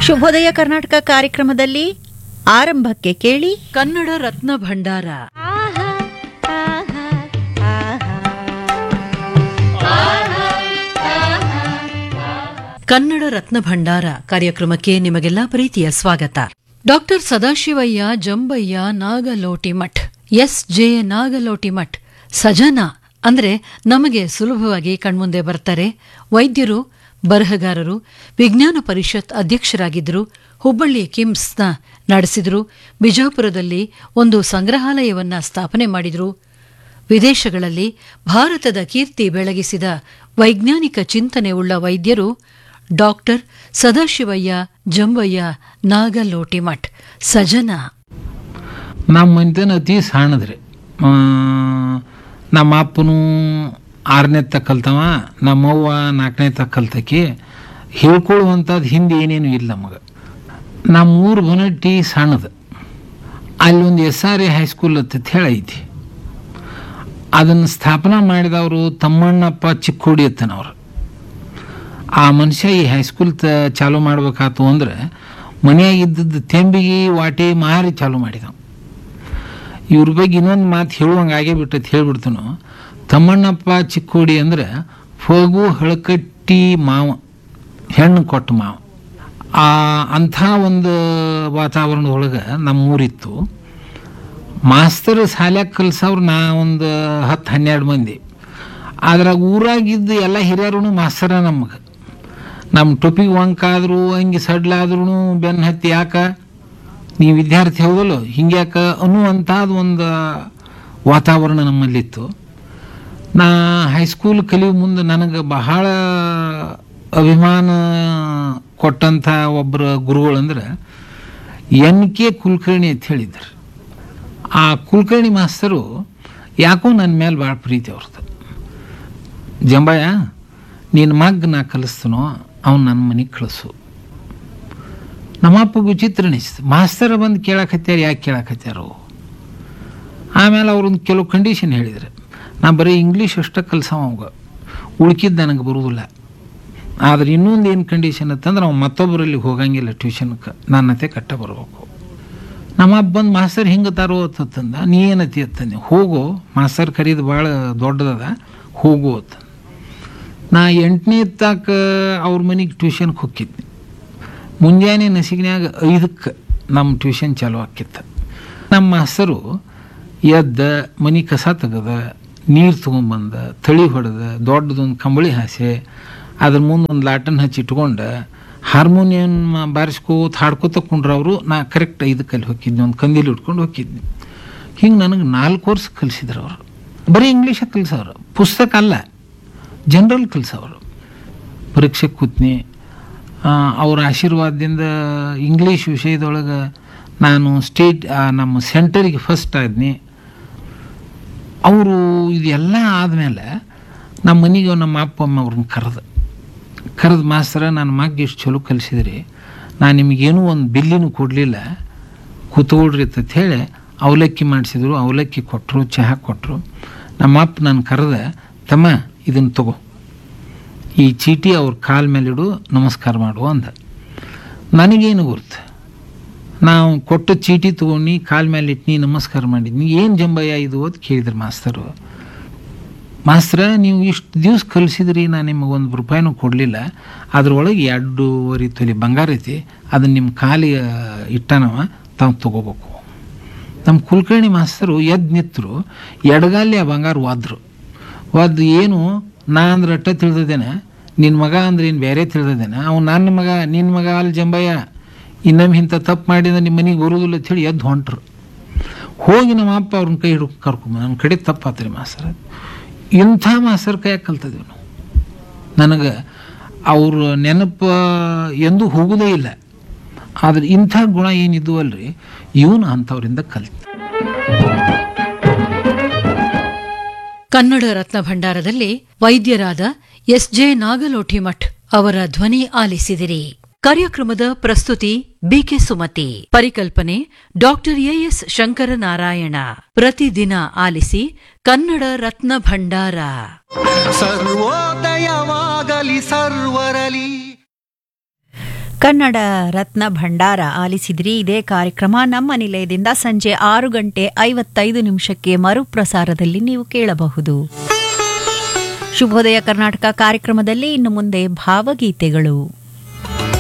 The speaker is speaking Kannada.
ಶುಭೋದಯ ಕರ್ನಾಟಕ ಕಾರ್ಯಕ್ರಮದಲ್ಲಿ ಆರಂಭಕ್ಕೆ ಕೇಳಿ ಕನ್ನಡ ರತ್ನ ಭಂಡಾರ ಕನ್ನಡ ರತ್ನ ಭಂಡಾರ ಕಾರ್ಯಕ್ರಮಕ್ಕೆ ನಿಮಗೆಲ್ಲ ಪ್ರೀತಿಯ ಸ್ವಾಗತ doctor Sadashivaiah Jambaiah Nagalotimath S J Nagalotimath ಸಜನ ಅಂದ್ರೆ ನಮಗೆ ಸುಲಭವಾಗಿ ಕಣ್ಮುಂದೆ ಬರ್ತಾರೆ ವೈದ್ಯರು ಬರಹಗಾರರು ವಿಜ್ಞಾನ ಪರಿಷತ್ ಅಧ್ಯಕ್ಷರಾಗಿದ್ದರು ಹುಬ್ಬಳ್ಳಿ ಕಿಮ್ಸ್ನ ನಡೆಸಿದರು ಬಿಜಾಪುರದಲ್ಲಿ ಒಂದು ಸಂಗ್ರಹಾಲಯವನ್ನ ಸ್ಥಾಪನೆ ಮಾಡಿದರು ವಿದೇಶಗಳಲ್ಲಿ ಭಾರತದ ಕೀರ್ತಿ ಬೆಳಗಿಸಿದ ವೈಜ್ಞಾನಿಕ ಚಿಂತನೆ ಉಳ್ಳ ವೈದ್ಯರು ಡಾಕ್ಟರ್ ಸದಾಶಿವಯ್ಯ ಜಂಬಯ್ಯ ನಾಗಲೋಟಿಮಠ್ ಸಜನ ನಮ್ಮ ಮನೆತನ ಅತಿ ಸಣ್ಣದ್ರಿ ಆ, ನಮ್ಮ ಅಪ್ಪನು ಆರನೇ ತಕ್ಕ ಕಲ್ತವ ನಮ್ಮವ್ವ ನಾಲ್ಕನೇ ತಕ್ಕ ಕಲ್ತಕಿ ಹೇಳ್ಕೊಳ್ಳುವಂಥದ್ದು ಹಿಂದೆ ಏನೇನು ಇಲ್ಲ ನಮಗೆ ನಮ್ಮ ಊರು ಬನಟ್ಟಿ ಸಣ್ಣದು ಅಲ್ಲಿ ಒಂದು ಎಸ್ ಆರ್ ಎ ಹೈಸ್ಕೂಲ್ ಅಂತ ಹೇಳಿ ಐತಿ ಅದನ್ನು ಸ್ಥಾಪನಾ ಮಾಡಿದವರು ತಮ್ಮಣ್ಣಪ್ಪ ಚಿಕ್ಕೋಡಿ ಅತ್ತನವ್ರು ಆ ಮನುಷ್ಯ ಈ ಹೈಸ್ಕೂಲ್ ತ ಚಾಲೂ ಮಾಡ್ಬೇಕಾತು ಅಂದ್ರೆ ಮನೆಯಾಗ ಇದ್ದದ್ದು ತೆಂಬಿಗೆ ವಾಟಿ ಮಾರಿ ಚಾಲೂ ಮಾಡಿದವ ಇವ್ರ ಬಗ್ಗೆ ಇನ್ನೊಂದು ಮಾತು ಹೇಳುವಂಗೆ ಆಗೇ ಬಿಟ್ಟೈತೆ ಹೇಳ್ಬಿಡ್ತನು ತಮ್ಮಣ್ಣಪ್ಪ ಚಿಕ್ಕೋಡಿ ಅಂದ್ರೆ ಫಗು ಹಳಕಟ್ಟಿ ಮಾವ ಹೆಣ್ಣು ಕೊಟ್ಟ ಮಾವ ಆ ಅಂಥ ಒಂದು ವಾತಾವರಣದೊಳಗೆ ನಮ್ಮ ಊರಿತ್ತು ಮಾಸ್ತರ್ ಶಾಲ್ಯಾಗ ಕಲ್ಸವ್ರು ನಾ ಒಂದು ಹತ್ತು ಹನ್ನೆರಡು ಮಂದಿ ಅದ್ರಾಗ ಊರಾಗಿದ್ದು ಎಲ್ಲ ಹಿರಿಯರು ಮಾಸ್ತರ ನಮಗೆ ನಮ್ಮ ಟೊಪಿಗೆ ವಂಕಾದ್ರು ಹಂಗೆ ಸಡ್ಲಾದ್ರೂ ಬೆನ್ನು ಹತ್ತಿ ಯಾಕ ನೀವು ವಿದ್ಯಾರ್ಥಿ ಹೌದಲ್ಲ ಹಿಂಗ್ಯಾಕ ಅನ್ನುವಂಥದ್ದು ಒಂದು ವಾತಾವರಣ ನಮ್ಮಲ್ಲಿತ್ತು ನಾ ಹೈಸ್ಕೂಲ್ ಕಲಿಯೋ ಮುಂದೆ ನನಗೆ ಬಹಳ ಅಭಿಮಾನ ಕೊಟ್ಟಂಥ ಒಬ್ಬರ ಗುರುಗಳಂದ್ರೆ ಎನ್ ಕೆ ಕುಲಕರ್ಣಿ ಅಂತ ಹೇಳಿದ್ರು ಆ ಕುಲಕರ್ಣಿ ಮಾಸ್ತರು ಯಾಕೋ ನನ್ನ ಮೇಲೆ ಭಾಳ ಪ್ರೀತಿ ಅವ್ರದ್ದು ಜಂಬಯ್ಯ ನಿನ್ನ ಮಗ್ ನಾ ಕಲಿಸ್ತನೋ ಅವ್ನು ನನ್ನ ಮನೆಗೆ ಕಳಿಸು ನಮ್ಮಪ್ಪ ವಿಚಿತ್ರ ಅನಿಸ್ತು ಮಾಸ್ತರ ಬಂದು ಕೇಳಕತ್ಯಾರ ಯಾಕೆ ಕೇಳಕತ್ಯಾರು ಆಮೇಲೆ ಅವ್ರೊಂದು ಕೆಲವು ಕಂಡೀಷನ್ ಹೇಳಿದ್ರು ನಾ ಬರೀ ಇಂಗ್ಲೀಷ್ ಅಷ್ಟೇ ಕಲ್ಸವ ಅವಾಗ ಉಳ್ಕಿದ್ದು ನನಗೆ ಬರುವುದಿಲ್ಲ ಆದ್ರೆ ಇನ್ನೊಂದು ಏನು ಕಂಡೀಷನ್ ಅಂತಂದ್ರೆ ಅವ್ನು ಮತ್ತೊಬ್ಬರಲ್ಲಿ ಹೋಗಂಗಿಲ್ಲ ಟ್ಯೂಷನ್ಗೆ ನನ್ನ ಅತ್ತೆ ಕಟ್ಟ ಬರಬೇಕು ನಮ್ಮ ಅಪ್ಪ ಬಂದು ಮಾಸ್ತರ್ ಹಿಂಗೆ ತಾರೋ ಅಂತಂದ ನೀ ಏನತಿ ಅಂತಂದೆ ಹೋಗು ಮಾಸ್ತರ್ ಕರೀದು ಭಾಳ ದೊಡ್ಡದದ ಹೋಗು ಅಂತ ನಾ ಎಂಟನೇ ತಾಕ ಅವ್ರ ಮನೆಗೆ ಟ್ಯೂಷನ್ಗೆ ಹೋಗಿದ್ದೆ ಮುಂಜಾನೆ ನಸಿಗಿನ್ಯಾಗ ಐದಕ್ಕೆ ನಮ್ಮ ಟ್ಯೂಷನ್ ಚಾಲು ಆಕಿತ್ತು ನಮ್ಮ ಮಾಸ್ತರು ಎದ್ದ ಮನೆ ಕಸ ತೆಗೆದ ನೀರು ತೊಗೊಂಬಂದ ತಳಿ ಹೊಡೆದ ದೊಡ್ಡದೊಂದು ಕಂಬಳಿ ಹಾಸೆ ಅದ್ರ ಮುಂದೆ ಒಂದು ಲಾಟನ್ ಹಚ್ಚಿ ಇಟ್ಕೊಂಡು ಹಾರ್ಮೋನಿಯಂ ಬಾರಿಸ್ಕೋತ ಹಾಡ್ಕೋತ ಕುಂಡ್ರವರು ನಾ ಕರೆಕ್ಟ್ ಐದಕ್ಕೆ ಅಲ್ಲಿ ಹೋಗಿದ್ನಿ ಒಂದು ಕಂದೀಲಿ ಇಟ್ಕೊಂಡು ಹೋಗಿದ್ನಿ ಹಿಂಗೆ ನನಗೆ ನಾಲ್ಕು ವರ್ಷ ಕಲಿಸಿದ್ರು ಅವರು ಬರೀ ಇಂಗ್ಲೀಷಾಗ ಕಲಿಸೋರು ಪುಸ್ತಕ ಅಲ್ಲ ಜನರಲ್ ಕಲಿಸೋರು ಪರೀಕ್ಷೆ ಕೂತ್ನಿ ಆ, ಅವ್ರ ಆಶೀರ್ವಾದದಿಂದ ಇಂಗ್ಲೀಷ್ ವಿಷಯದೊಳಗೆ ನಾನು ಸ್ಟೇಟ್ ಆ, ನಮ್ಮ ಸೆಂಟರಿಗೆ ಫಸ್ಟ್ ಆದ್ನಿ ಅವರು ಇದೆಲ್ಲ ಆದಮೇಲೆ ನಮ್ಮ ಮನೆಗೆ ನಮ್ಮ ಅಪ್ಪ ಅಮ್ಮ ಅವ್ರನ್ನ ಕರೆದ ಕರೆದ ಮಾಸ್ತರ ನನ್ನ ಮಗ ಎಷ್ಟು ಚಲೋ ಕಲಿಸಿದ್ರಿ ನಾನು ನಿಮಗೇನೂ ಒಂದು ಬಿಲ್ಲಿನೂ ಕೊಡಲಿಲ್ಲ ಕೂತ್ಕೊಳ್ರಿ ಅಂತ ಹೇಳಿ ಅವಲಕ್ಕಿ ಮಾಡಿಸಿದ್ರು ಅವಲಕ್ಕಿ ಕೊಟ್ಟರು ಚಹಾ ಕೊಟ್ಟರು ನಮ್ಮ ಅಪ್ಪ ನಾನು ಕರೆದ ತಮ್ಮ ಇದನ್ನು ತಗೋ ಈ ಚೀಟಿ ಅವ್ರ ಕಾಲ ಮೇಲಿಡು ನಮಸ್ಕಾರ ಮಾಡು ಅಂದ ನನಗೇನು ಗುರ್ತು ನಾವು ಕೊಟ್ಟ ಚೀಟಿ ತೊಗೊಂಡು ಕಾಲ ಮೇಲೆ ಇಟ್ನಿ ನಮಸ್ಕಾರ ಮಾಡಿದ್ನಿ ಏನು ಜಂಬಯ್ಯ ಇದು ಅಂತ ಕೇಳಿದ್ರು ಮಾಸ್ತರು ಮಾಸ್ತರ ನೀವು ಇಷ್ಟು ದಿವ್ಸ ಕಲಿಸಿದ್ರಿ ನಾನು ನಿಮಗೆ ಒಂದು ರೂಪಾಯಿನೂ ಕೊಡಲಿಲ್ಲ ಅದ್ರೊಳಗೆ ಎರಡೂವರೆ ತೊಲಿ ಬಂಗಾರ ಐತಿ ಅದನ್ನು ನಿಮ್ಮ ಕಾಲಿಗೆ ಇಟ್ಟನವ ತಾವು ತಗೋಬೇಕು ನಮ್ಮ ಕುಲಕರ್ಣಿ ಮಾಸ್ತರು ಎದ್ದು ನಿಂತರು ಎಡಗಾಲಿ ಆ ಬಂಗಾರ ಒದ್ರು ಒದ್ದು ಏನು ನಾ ಅಂದ್ರೆ ಅಟ್ಟ ತಿಳಿದೇನೆ ನಿನ್ನ ಮಗ ಅಂದ್ರೆ ಏನು ಬೇರೆ ತಿಳಿದೇನೆ ಅವ್ನು ನನ್ನ ಮಗ ನಿನ್ನ ಮಗ ಅಲ್ಲಿ ಜಂಬಯ್ಯ ಇನ್ನೊಮ್ಮೆ ಇಂಥ ತಪ್ಪು ಮಾಡಿದ್ರೆ ನಿಮ್ಮ ಮನೆಗೆ ಬರೋದಿಲ್ಲ ಅಂತೇಳಿ ಎದ್ದು ಹೊಂಟ್ರು ಹೋಗಿ ನಮ್ಮ ಅಪ್ಪ ಅವ್ರನ್ನ ಕೈ ಹಿಡ್ಕೊ ಕರ್ಕೊಂಬ ನನ್ನ ಕಡೆ ತಪ್ಪಾತ್ರಿ ಮಾಸ್ತರ್ ಇಂಥ ಮಾಸ್ತರ್ ಕೈಯಾಗ ಕಲ್ತಿದ್ದೀವಿ ನಾವು ನನಗೆ ಅವ್ರ ನೆನಪು ಎಂದೂ ಹೋಗೋದೇ ಇಲ್ಲ ಆದ್ರೆ ಇಂಥ ಗುಣ ಏನಿದ್ವು ಅಲ್ರಿ ಇವನು ಅಂಥವ್ರಿಂದ ಕಲ್ತ ಕನ್ನಡ ರತ್ನ ಭಂಡಾರದಲ್ಲಿ ವೈದ್ಯರಾದ ಎಸ್ ಜೆ ನಾಗಲೋಠಿಮಠ್ ಅವರ ಧ್ವನಿ ಆಲಿಸಿದಿರಿ ಕಾರ್ಯಕ್ರಮದ ಪ್ರಸ್ತುತಿ ಬಿಕೆ ಸುಮತಿ ಪರಿಕಲ್ಪನೆ ಡಾಕ್ಟರ್ ಎಎಸ್ ಶಂಕರನಾರಾಯಣ ಪ್ರತಿದಿನ ಆಲಿಸಿ ಕನ್ನಡ ರತ್ನ ಭಂಡಾರ ಸರ್ವೋದಯವಾಗಲಿ ಸರ್ವರಲಿ ಕನ್ನಡ ರತ್ನ ಭಂಡಾರ ಆಲಿಸಿದ್ರಿ ಇದೇ ಕಾರ್ಯಕ್ರಮ ನಮ್ಮ ನಿಲಯದಿಂದ ಸಂಜೆ ಆರು ಗಂಟೆ ಐವತ್ತೈದು ನಿಮಿಷಕ್ಕೆ ಮರುಪ್ರಸಾರದಲ್ಲಿ ನೀವು ಕೇಳಬಹುದು ಶುಭೋದಯ ಕರ್ನಾಟಕ ಕಾರ್ಯಕ್ರಮದಲ್ಲಿ ಇನ್ನು ಮುಂದೆ ಭಾವಗೀತೆಗಳು